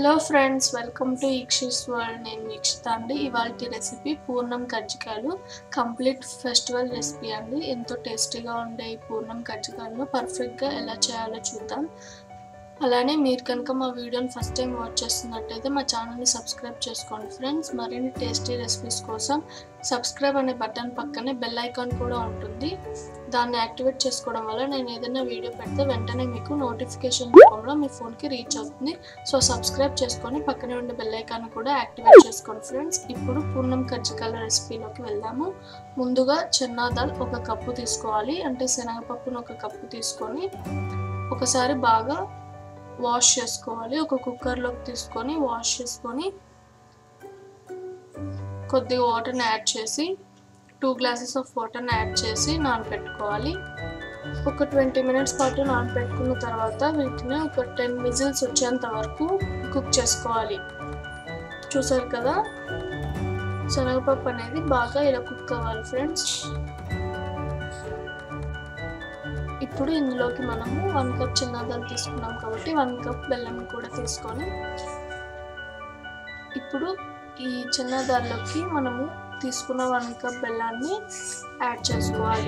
hello friends welcome to ఈక్షిస్ world నేను వీక్షిత అండి ఇవాళ రెసిపీ పూర్ణం కజ్జికాయలు కంప్లీట్ ఫెస్టివల్ రెసిపీ అండి ఎంతో టేస్టీగా ఉండే ఈ పూర్ణం కజ్జికాయలను పర్ఫెక్ట్గా ఎలా చేయాలో చూద్దాం అలానే మీరు కనుక మా వీడియోని ఫస్ట్ టైం వాచ్ చేస్తున్నట్టయితే మా ఛానల్ని సబ్స్క్రైబ్ చేసుకోండి ఫ్రెండ్స్ మరిన్ని టేస్టీ రెసిపీస్ కోసం సబ్స్క్రైబ్ అనే బటన్ పక్కనే బెల్ ఐకాన్ కూడా ఉంటుంది దాన్ని యాక్టివేట్ చేసుకోవడం వల్ల నేను ఏదైనా వీడియో పెడితే వెంటనే మీకు నోటిఫికేషన్ రూపంలో మీ ఫోన్కి రీచ్ అవుతుంది సో సబ్స్క్రైబ్ చేసుకొని పక్కనే ఉండే బెల్ ఐకాన్ కూడా యాక్టివేట్ చేసుకోండి ఫ్రెండ్స్ ఇప్పుడు పూర్ణం కజ్జికాయల రెసిపీలోకి వెళ్దాము ముందుగా చెన్నా దాల్ ఒక కప్పు తీసుకోవాలి అంటే శనగపప్పును ఒక కప్పు తీసుకొని ఒకసారి బాగా వాష్ చేసుకోవాలి ఒక కుక్కర్లోకి తీసుకొని వాష్ చేసుకొని కొద్దిగా వాటర్ని యాడ్ చేసి టూ గ్లాసెస్ ఆఫ్ వాటర్ని యాడ్ చేసి నానబెట్టుకోవాలి ఒక ట్వంటీ మినిట్స్ పాటు నానబెట్టుకున్న తర్వాత వీటిని ఒక టెన్ విజిల్స్ వచ్చేంత వరకు కుక్ చేసుకోవాలి చూసారు కదా శనగపప్పు అనేది బాగా ఇలా కుక్ అవ్వాలి ఫ్రెండ్స్ ఇప్పుడు ఇందులోకి మనము వన్ కప్ చిన్నదాన్ని తీసుకున్నాం కాబట్టి వన్ కప్ బెల్లం కూడా తీసుకొని ఇప్పుడు ఈ చిన్నదారిలోకి మనము తీసుకున్న వన్ కప్ బెల్లాన్ని యాడ్ చేసుకోవాలి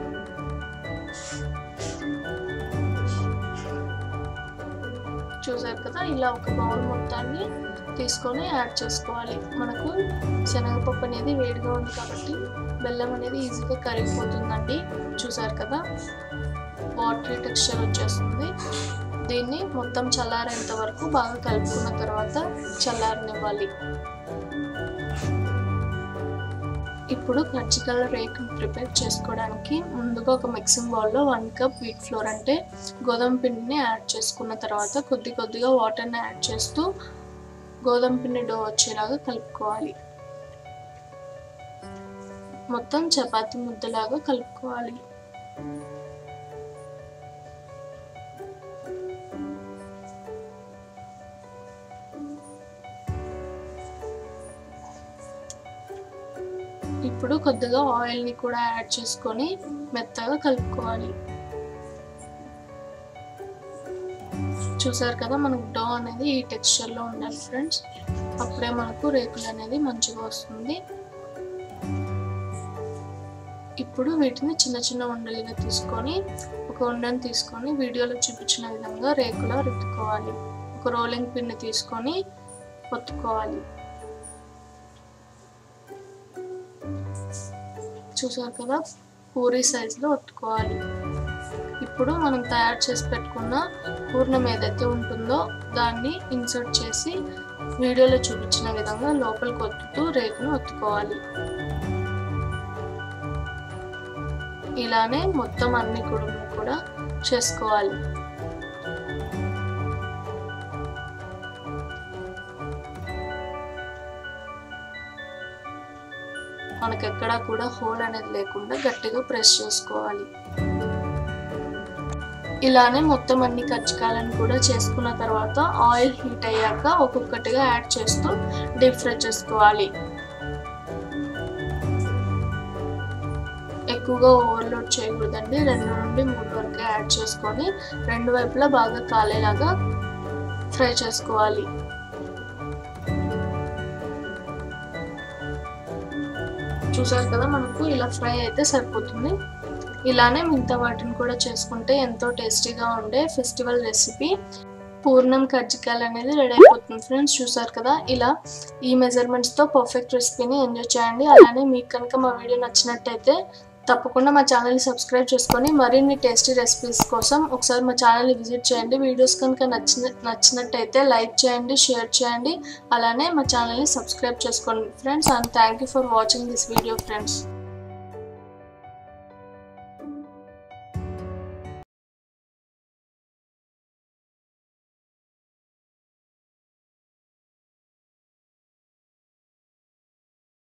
చూసారు కదా ఇలా ఒక బౌల్ మొత్తాన్ని తీసుకొని యాడ్ చేసుకోవాలి మనకు శనగపప్పు అనేది వేడిగా ఉంది కాబట్టి బెల్లం అనేది ఈజీగా కరిగిపోతుందండి చూసారు కదా వాటరీ టెక్స్చర్ వచ్చేస్తుంది దీన్ని మొత్తం చల్లారేంత వరకు బాగా కలుపుకున్న తర్వాత చల్లారనివ్వాలి ఇప్పుడు కజ్జికాయల రేకును ప్రిపేర్ చేసుకోవడానికి ముందుగా ఒక మిక్సింగ్ బౌల్లో వన్ కప్ వీట్ ఫ్లోర్ అంటే గోధుమ పిండిని యాడ్ చేసుకున్న తర్వాత కొద్ది కొద్దిగా వాటర్ని యాడ్ చేస్తూ గోధుమ పిండి డో వచ్చేలాగా కలుపుకోవాలి మొత్తం చపాతీ ముద్దలాగా కలుపుకోవాలి ఇప్పుడు కొద్దిగా ఆయిల్ని కూడా యాడ్ చేసుకొని మెత్తగా కలుపుకోవాలి చూసారు కదా మనకు డో అనేది ఈ టెక్స్చర్లో ఉండాలి ఫ్రెండ్స్ అప్పుడే మనకు రేకులు అనేది మంచిగా వస్తుంది ఇప్పుడు వీటిని చిన్న చిన్న ఉండలుగా తీసుకొని ఒక ఉండని తీసుకొని వీడియోలో చూపించిన విధంగా రేకులా రుద్దుకోవాలి ఒక రోలింగ్ పిన్ని తీసుకొని ఒత్తుకోవాలి చూసారు కదా పూరి సైజులో ఒత్తుకోవాలి ఇప్పుడు మనం తయారు చేసి పెట్టుకున్న పూర్ణం ఏదైతే ఉంటుందో దాన్ని ఇన్సర్ట్ చేసి వీడియోలో చూపించిన విధంగా లోపలికి ఒత్తుతూ రేకును ఒత్తుకోవాలి ఇలానే మొత్తం అన్ని కుడుములు కూడా చేసుకోవాలి మనకి ఎక్కడా కూడా హోల్ అనేది లేకుండా గట్టిగా ప్రెస్ చేసుకోవాలి ఇలానే మొత్తం అన్ని కజ్జికాయలను కూడా చేసుకున్న తర్వాత ఆయిల్ హీట్ అయ్యాక ఒక్కొక్కటిగా యాడ్ చేస్తూ డీప్ ఫ్రై చేసుకోవాలి ఎక్కువగా ఓవర్లోడ్ చేయకూడదండి రెండు నుండి మూడు వరకు యాడ్ చేసుకొని రెండు వైపులా బాగా కాలేలాగా ఫ్రై చేసుకోవాలి చూసారు కదా మనకు ఇలా ఫ్రై అయితే సరిపోతుంది ఇలానే మిగతా వాటిని కూడా చేసుకుంటే ఎంతో టేస్టీగా ఉండే ఫెస్టివల్ రెసిపీ పూర్ణం కజ్జికాయలు అనేది రెడీ అయిపోతుంది ఫ్రెండ్స్ చూసారు కదా ఇలా ఈ మెజర్మెంట్స్తో పర్ఫెక్ట్ రెసిపీని ఎంజాయ్ చేయండి అలానే మీకు కనుక మా వీడియో నచ్చినట్టయితే తప్పకుండా మా ఛానల్ని సబ్స్క్రైబ్ చేసుకొని మరిన్ని టేస్టీ రెసిపీస్ కోసం ఒకసారి మా ఛానల్ని విజిట్ చేయండి వీడియోస్ కనుక నచ్చిన నచ్చినట్టయితే లైక్ చేయండి షేర్ చేయండి అలానే మా ఛానల్ని సబ్స్క్రైబ్ చేసుకోండి friends and thank you for watching this video friends